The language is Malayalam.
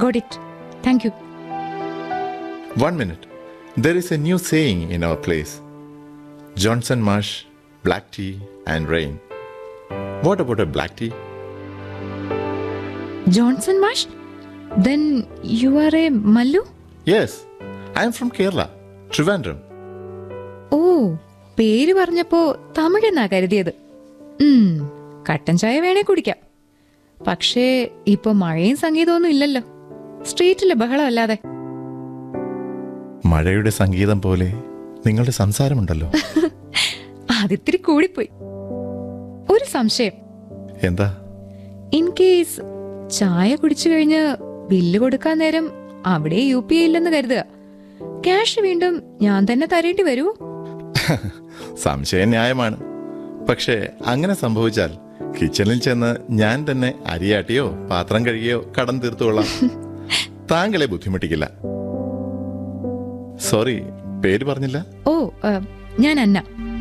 God it thank you One minute. There is a new saying in our place Johnson Marsh, black tea, and rain. What about a black tea? Johnson മാഷ് then you are a Mallu Yes, I am from Kerala, Trivandrum. ഓ പേര് പറഞ്ഞപ്പോ തമിഴെന്നാ കരുതിയത് ഉം, കട്ടൻ ചായ വേണേ കുടിക്കാം പക്ഷേ ഇപ്പൊ മഴയും സംഗീതമൊന്നും ഇല്ലല്ലോ സ്ട്രീറ്റിലെ ബഹളമല്ലാതെ മഴയുടെ സംഗീതം പോലെ നിങ്ങളുടെ സംസാരമുണ്ടല്ലോ അതിത്തിരി കൂടിപ്പോയി ഒരു സംശയം എന്താ ഇൻ കേസ് ചായ കുടിച്ചു കഴിഞ്ഞ് ബില്ല് കൊടുക്കാൻ നേരം അവിടെ യു പി ഐ ഇല്ലെന്ന് കരുതുക ക്യാഷ് വീണ്ടും ഞാൻ തന്നെ തരേണ്ടി വരുമോ സംശയം ന്യായമാണ് പക്ഷേ അങ്ങനെ സംഭവിച്ചാൽ കിച്ചണിൽ ചെന്ന് ഞാൻ തന്നെ അരിയാട്ടിയോ പാത്രം കഴുകിയോ കടം തീർത്തുകൊള്ളാം താങ്കളെ ബുദ്ധിമുട്ടിക്കില്ല സോറി പേര് പറഞ്ഞില്ല ഓ ആ, ഞാൻ അന്ന